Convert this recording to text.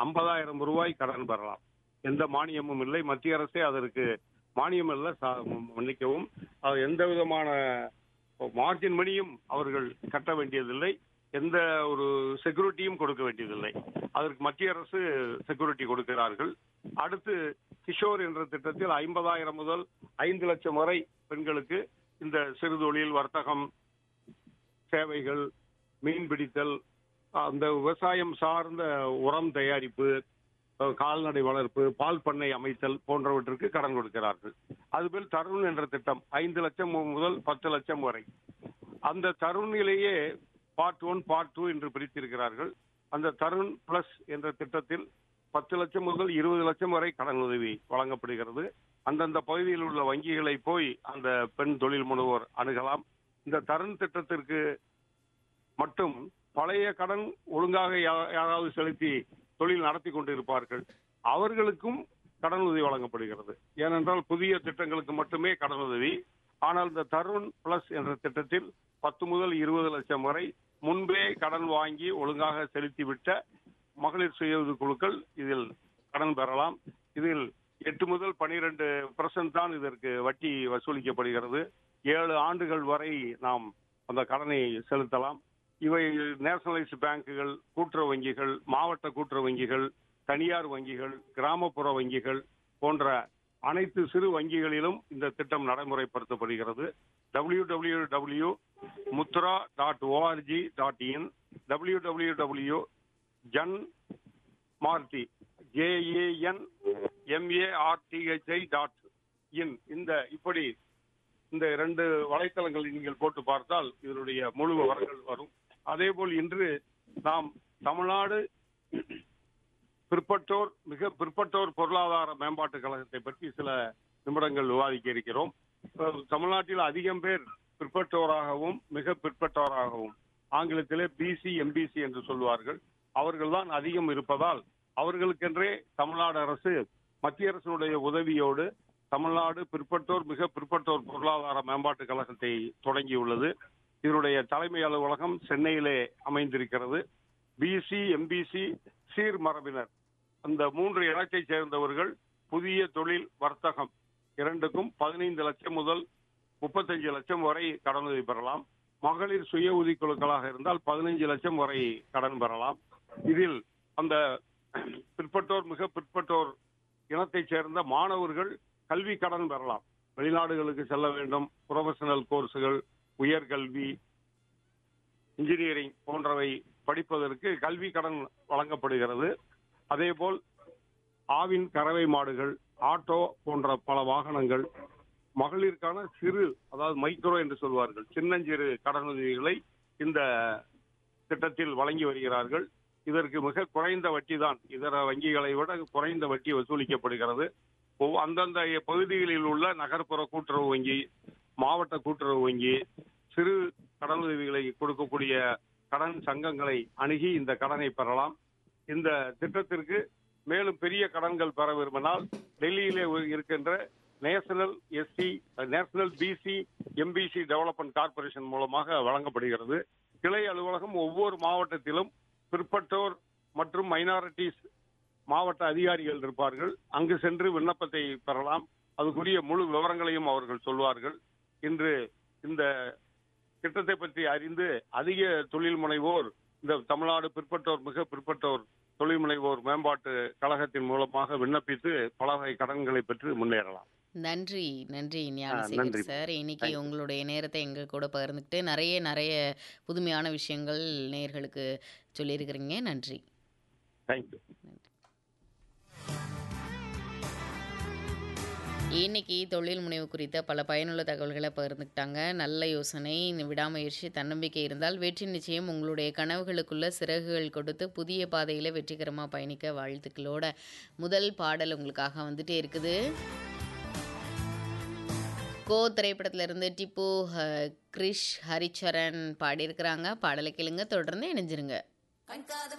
ஐம்பதாயிரம் ரூபாய் கடன் பெறலாம் எந்த மானியமும் இல்லை மத்திய அரசே அதற்கு மானியம் அல்ல சா- மன்னிக்கவும் அது எந்த விதமான மார்ஜின் மணியும் அவர்கள் கட்ட வேண்டியதில்லை எந்த ஒரு செக்யூரிட்டியும் கொடுக்க வேண்டியதில்லை அதற்கு மத்திய அரசு செக்யூரிட்டி கொடுக்கிறார்கள் அடுத்து கிஷோர் என்ற திட்டத்தில் ஐம்பதாயிரம் முதல் ஐந்து லட்சம் வரை பெண்களுக்கு இந்த சிறு தொழில் வர்த்தகம் சேவைகள் மீன் பிடித்தல் அந்த விவசாயம் சார்ந்த உரம் தயாரிப்பு அஹ், கால்நடை வளர்ப்பு பால் பண்ணை அமைத்தல் போன்றவற்றிற்கு கடன் கொடுக்கிறார்கள் அதுபோல் தருண் என்ற திட்டம் ஐந்து லட்சம் முதல் பத்து லட்சம் வரை அந்த தருணிலேயே பார்ட் ஒன் பார்ட் டூ என்று பிரித்திருக்கிறார்கள் அந்த தருண் பிளஸ் என்ற திட்டத்தில் பத்து லட்சம் முதல் இருபது லட்சம் வரை கடன் உதவி வழங்கப்படுகிறது அந்தந்த பகுதியில் உள்ள வங்கிகளை போய் அந்த பெண் தொழில் முனைவோர் அணுகலாம் இந்த தருண் திட்டத்திற்கு மட்டும் பழைய கடன் ஒழுங்காக யா- யாராவது செலுத்தி தொழில் நடத்தி கொண்டிருப்பார்கள் அவர்களுக்கும் கடன் உதவி வழங்கப்படுகிறது ஏனென்றால் புதிய திட்டங்களுக்கு மட்டுமே கடன் உதவி ஆனால் இந்த தருண் பிளஸ் என்ற திட்டத்தில் பத்து முதல் இருபது லட்சம் வரை முன்பே கடன் வாங்கி ஒழுங்காக செலுத்திவிட்ட மகளிர் சுய உதவி குழுக்கள் இதில் கடன் பெறலாம் இதில் எட்டு முதல் பனிரெண்டு பர்சன்ட் தான் இதற்கு வட்டி வசூலிக்கப்படுகிறது ஏழு ஆண்டுகள் வரை நாம் அந்த கடனை செலுத்தலாம் இவை நேஷனலைஸ்டு பேங்குகள் கூட்டுறவு வங்கிகள் மாவட்ட கூட்டுறவு வங்கிகள் தனியார் வங்கிகள் கிராமப்புற வங்கிகள் போன்ற அனைத்து சிறு வங்கிகளிலும் இந்த திட்டம் நடைமுறைப்படுத்தப்படுகிறது W W W Mudra dot org dot in W W W Jan மார்டி ஜேஏஎன் எம்ஏஆர்டிஹெச்ஐ டாட் இன் இந்த இப்படி இந்த இரண்டு வலைத்தளங்களை நீங்கள் போட்டு பார்த்தால் இதனுடைய முழு விவரங்கள் வரும் அதேபோல் இன்று நாம் தமிழ்நாடு பிற்பட்டோர் மிக பிற்பட்டோர் பொருளாதார மேம்பாட்டு கழகத்தை பற்றி சில நிமிடங்கள் விவாதிக்க இருக்கிறோம் அஹ் தமிழ்நாட்டில் அதிகம் பேர் பிற்பட்டோராகவும் மிக பிற்பட்டோராகவும் ஆங்கிலத்திலே பிசி எம்பிசி என்று சொல்வார்கள் அவர்கள்தான் அதிகம் இருப்பதால் அவர்களுக்கென்றே தமிழ்நாடு அரசு மத்திய அரசினுடைய உதவியோடு தமிழ்நாடு பிற்பட்டோர் மிக பிற்பட்டோர் பொருளாதார மேம்பாட்டு கழகத்தை தொடங்கியுள்ளது இதனுடைய தலைமை அலுவலகம் சென்னையிலே அமைந்திருக்கிறது பிசி எம்பிசி சீர் மரபினர் அந்த மூன்று இலக்கை சேர்ந்தவர்கள் புதிய தொழில் வர்த்தகம் இரண்டுக்கும் பதினைந்து லட்சம் முதல் முப்பத்தஞ்சு லட்சம் வரை கடனுதவி பெறலாம் மகளிர் சுய உதவிக்குழுக்களாக இருந்தால் பதினைஞ்சு லட்சம் வரை கடன் பெறலாம் இதில் அந்த பிற்பட்டோர் மிக பிற்பட்டோர் இனத்தைச் சேர்ந்த மாணவர்கள் கல்வி கடன் பெறலாம் வெளிநாடுகளுக்கு செல்ல வேண்டும் ப்ரொஃபஷனல் கோர்ஸுகள் உயர்கல்வி இன்ஜினியரிங் போன்றவை படிப்பதற்கு கல்வி கடன் வழங்கப்படுகிறது அதேபோல் ஆவின் கறவை மாடுகள் ஆட்டோ போன்ற பல வாகனங்கள் மகளிருக்கான சிறு அதாவது மைக்ரோ என்று சொல்வார்கள் சின்னஞ்சிறு கடனுதவிகளை இந்த திட்டத்தில் வழங்கி வருகிறார்கள் இதற்கு மிக குறைந்த வட்டி தான் இதர வங்கிகளை விட குறைந்த வட்டி வசூலிக்கப்படுகிறது ஒவ்வொ- அந்தந்த பகுதிகளில் உள்ள நகர்ப்புற கூட்டுறவு வங்கி மாவட்ட கூட்டுறவு வங்கி சிறு கடனுதவிகளை கொடுக்கக்கூடிய கடன் சங்கங்களை அணுகி இந்த கடனை பெறலாம் இந்த திட்டத்திற்கு மேலும் பெரிய கடன்கள் பெற விரும்பினால் டெல்லியிலே இருக்கின்ற National SC National BC MBC Development Corporation மூலமாக வழங்கப்படுகிறது கிளை அலுவலகம் ஒவ்வொரு மாவட்டத்திலும் பிற்பட்டோர் மற்றும் மைனாரிட்டிஸ் மாவட்ட அதிகாரிகள் இருப்பார்கள் அங்கு சென்று விண்ணப்பத்தை பெறலாம் அதுக்குரிய முழு விவரங்களையும் அவர்கள் சொல்வார்கள் இன்று இந்த திட்டத்தை பற்றி அறிந்து அதிக தொழில் முனைவோர் இந்த தமிழ்நாடு பிற்பட்டோர் மிக பிற்பட்டோர் தொழில் முனைவோர் மேம்பாட்டு கழகத்தின் மூலமாக விண்ணப்பித்து பல வகை கடன்களை பெற்று முன்னேறலாம் நன்றி நன்றி ஆ, ஞானசேகர் நன்றி. சார் இன்னைக்கு Thank you. உங்களுடைய நேரத்தை எங்க கூட பகிர்ந்துக்கிட்டு நிறைய நிறைய புதுமையான விஷயங்கள் நேயர்களுக்கு சொல்லியிருக்கிறீங்க நன்றி தேங்க்யூ இன்னைக்கு தொழில் முனைவு குறித்த பல பயனுள்ள தகவல்களை பகிர்ந்துக்கிட்டாங்க நல்ல யோசனை விடாமுயற்சி தன்னம்பிக்கை இருந்தால் வெற்றி நிச்சயம் உங்களுடைய கனவுகளுக்குள்ள சிறகுகள் கொடுத்து புதிய பாதையில் வெற்றிகரமாக பயணிக்க வாழ்த்துக்களோட முதல் பாடல் உங்களுக்காக வந்துட்டே இருக்குது கோ திரைப்படத்துல இருந்து டிப்பு ஹ- கிரிஷ் ஹரிச்சரன் பாடியிருக்கிறாங்க பாடலை கேளுங்க தொடர்ந்து இணைஞ்சிருங்க